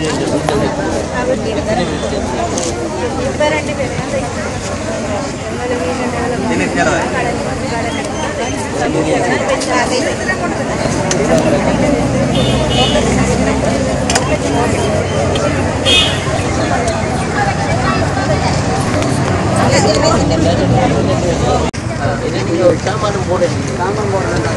இப்ப ரெண்டு பேரும் அந்த எங்களை வீட்டு சாமானும் போட சாமான்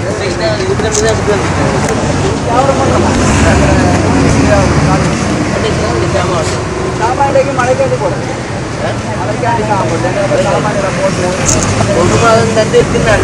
போட சாமானிக்கு மழைக்காண்டி போடுறேன் மழைக்காண்டி நான் போட்டேன் சாமானியில் போட்டு ஒரு மாதம் தந்து தின்னாடு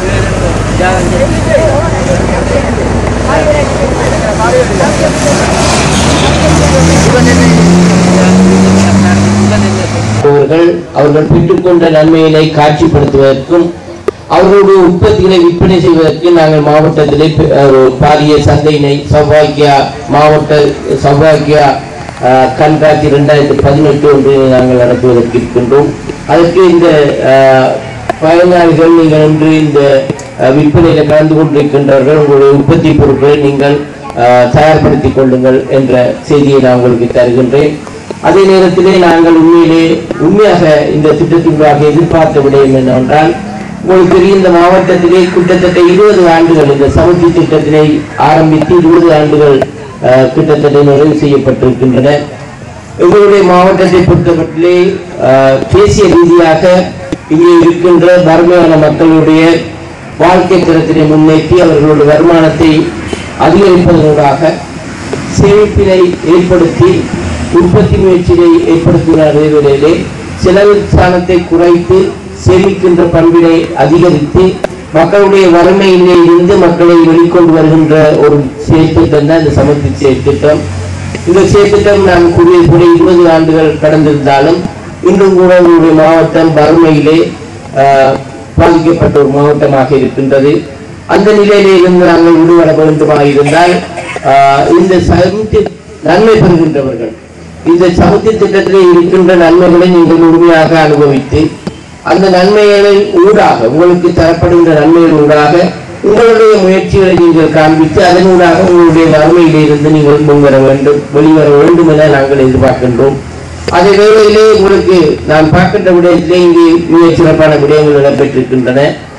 அவர்கள் அவர்கள் பெற்றுக்கொண்ட நன்மையினை காட்சிப்படுத்துவதற்கும் அவர்களுடைய உற்பத்திகளை விற்பனை செய்வதற்கு நாங்கள் மாவட்டத்திலே பெ- ஒரு பாரிய சந்தையினை சௌபாக்கியா மாவட்ட சௌபாக்கியா அஹ், கண்காட்சி ரெண்டாயிரத்தி பதினெட்டு ஒன்று நாங்கள் நடத்துவதற்கு இருக்கின்றோம் அதற்கு இந்த அஹ், பயனாளிகள் நீங்கள் இன்று இந்த அஹ், விற்பனையில் கலந்து கொண்டிருக்கின்றவர்கள் உங்களுடைய உற்பத்தி பொருட்களை நீங்கள் அஹ், தயார்படுத்திக் கொள்ளுங்கள் என்ற செய்தியை நான் உங்களுக்கு தருகின்றேன் அதே நேரத்திலே நாங்கள் உண்மையிலே உண்மையாக இந்த திட்டத்திற்காக எதிர்பார்த்த விடயம் என்னவென்றால் உங்களுக்கு தெரியும் இந்த மாவட்டத்திலே கிட்டத்தட்ட இருபது ஆண்டுகள் இந்த சமுத்தி திட்டத்தினை ஆரம்பித்து இருபது ஆண்டுகள் அஹ், கிட்டத்தட்ட நிறைவு செய்யப்பட்டிருக்கின்றன எங்களுடைய மாவட்டத்தை பொறுத்தமட்டிலே அஹ், தேசிய ரீதியாக இங்கே இருக்கின்ற வறுமையான மக்களுடைய வாழ்க்கை தரத்தினை முன்னேற்றி அவர்களுடைய வருமானத்தை அதிகரிப்பதனூடாக சேமிப்பினை ஏற்படுத்தி உற்பத்தி முயற்சியை ஏற்படுத்துகிற அதே வேளையிலே செலவு ஸ்தானத்தை குறைத்து சேமிக்கின்ற பண்பினை அதிகரித்து மக்களுடைய வறுமையிலே இருந்து மக்களை வெளிக்கொண்டு வருகின்ற ஒரு செயற்திட்டம் தான் இந்த சமர்த்தி செயற்திட்டம் இந்த செயற்திட்டம் நான் கூறியது கூட இருபது ஆண்டுகள் கடந்திருந்தாலும் இன்றும் கூட உங்களுடைய மாவட்டம் வறுமையிலே ஆஹ், பாதிக்கப்பட்ட ஒரு மாவட்டமாக இருக்கின்றது அந்த நிலையிலே இருந்து நாங்கள் விடுபட வேண்டுமாக இருந்தால் ஆஹ், இந்த சமுத்தி நன்மை பெறுகின்றவர்கள் இந்த சமுத்தி திட்டத்திலே இருக்கின்ற நன்மைகளை நீங்கள் முழுமையாக அனுபவித்து அந்த நன்மைகளின் ஊடாக உங்களுக்கு தரப்படுகின்ற நன்மைகள் ஊடாக உங்களுடைய முயற்சிகளை நீங்கள் காண்பித்து அதன் ஊடாக உங்களுடைய வறுமையிலிருந்து நீங்கள் முன்வர வேண்டும் வெளிவர வேண்டும் என நாங்கள் எதிர்பார்க்கின்றோம் அதே வேளையிலே உங்களுக்கு நான் பார்க்கின்ற விடயத்திலே இங்கே மிக சிறப்பான விடயங்கள் இடம்பெற்றிருக்கின்றன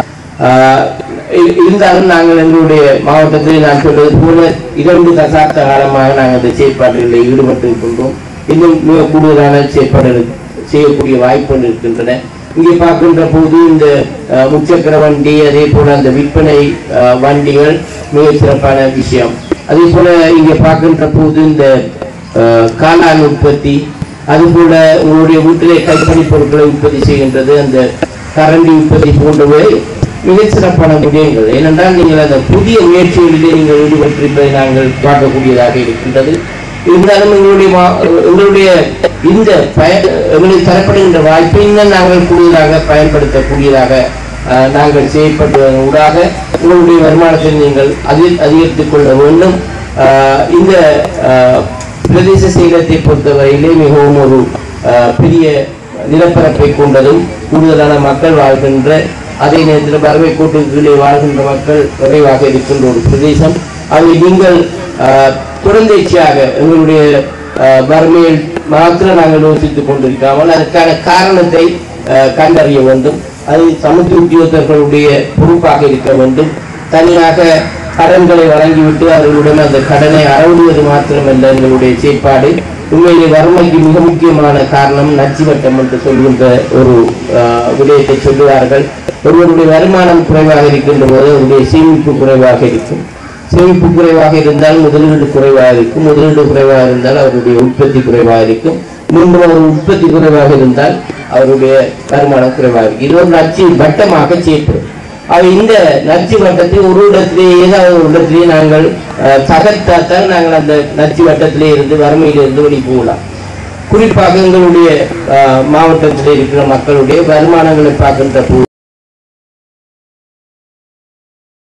ஆஹ் இ- இருந்தாலும் நாங்கள் எங்களுடைய மாவட்டத்தில் நான் சொல்வது போல இரண்டு தசாப்த காலமாக நாங்கள் இந்த செயற்பாடுகளில் ஈடுபட்டு இருக்கின்றோம் இன்னும் மிக கூடுதலான செயற்பாடுகள் செய்யக்கூடிய வாய்ப்புகள் இருக்கின்றன இங்கே பார்க்கின்ற போது இந்த அஹ், முச்சக்கர வண்டி அதே போல அந்த விற்பனை அஹ், வண்டிகள் மிக சிறப்பான விஷயம் அதே போல இங்கே பார்க்கின்ற போது இந்த அஹ், காளான் உற்பத்தி அதுபோல உங்களுடைய வீட்டிலே கைப்பணி பொருட்களை உற்பத்தி செய்கின்றது அந்த கரண்டி உற்பத்தி போன்றவை மிகச் சிறப்பான விடயங்கள் ஏனென்றால் நீங்கள் அந்த புதிய முயற்சிகளிலே நீங்கள் ஈடுபட்டிருப்பதை நாங்கள் பார்க்கக்கூடியதாக இருக்கின்றது இருந்தாலும் எங்களுடைய மா- எங்களுடைய இந்த பய எங்களுக்கு தரப்படுகின்ற வாய்ப்பை இன்னும் நாங்கள் கூடுதலாக பயன்படுத்தக்கூடியதாக அஹ், நாங்கள் செய்யப்படுவதன் ஊடாக உங்களுடைய வருமானத்தை நீங்கள் அதி அதிகரித்துக் கொள்ள வேண்டும் அஹ், இந்த அஹ், பிரதேச செயலத்தை பொறுத்தவரையிலே மிகவும் ஒரு அஹ், பெரிய நிலப்பரப்பை கொண்டதும் கூடுதலான மக்கள் வாழ்கின்ற அதே நேரத்தில் பறவை கூட்டுக்கு கீழே வாழ்கின்ற மக்கள் குறைவாக இருக்கின்ற ஒரு பிரதேசம் அதை நீங்கள் அஹ், தொடர்ந்தேர்ச்சியாக எங்களுடைய அஹ், வறுமையில் மாத்திரம் நாங்கள் யோசித்துக் கொண்டிருக்காமல் அதற்கான காரணத்தை அஹ், கண்டறிய வேண்டும் அது சமூக உத்தியோகத்தர்களுடைய பொறுப்பாக இருக்க வேண்டும் தனியாக கடன்களை வழங்கிவிட்டு அவர்களுடன் அந்த கடனை அறவிடுவது மாத்திரமல்ல எங்களுடைய செயற்பாடு உண்மையிலே வறுமைக்கு மிக முக்கியமான காரணம் நச்சு வட்டம் என்று சொல்கின்ற ஒரு ஆஹ், விடயத்தை சொல்லுவார்கள் ஒருவருடைய வருமானம் குறைவாக இருக்கின்ற போது அவருடைய சேமிப்பு குறைவாக இருக்கும் சேமிப்பு குறைவாக இருந்தால் முதலீடு குறைவாக இருக்கும் முதலீடு குறைவாக இருந்தால் அவருடைய உற்பத்தி குறைவாக இருக்கும் மீண்டும் அவர் உற்பத்தி குறைவாக இருந்தால் அவருடைய வருமானம் குறைவாக இருக்கும் இது ஒரு நச்சு வட்டமாக செயற்படும் அது இந்த நச்சு வட்டத்தை ஒரு இடத்திலே ஏதாவது ஒரு இடத்திலே நாங்கள் அஹ், தகர்த்தாத்தால் நாங்கள் அந்த நச்சு வட்டத்திலே இருந்து வறுமையிலிருந்து வெளி போகலாம் குறிப்பாக எங்களுடைய அஹ், மாவட்டத்தில் இருக்கிற மக்களுடைய வருமானங்களை பார்க்கின்ற போது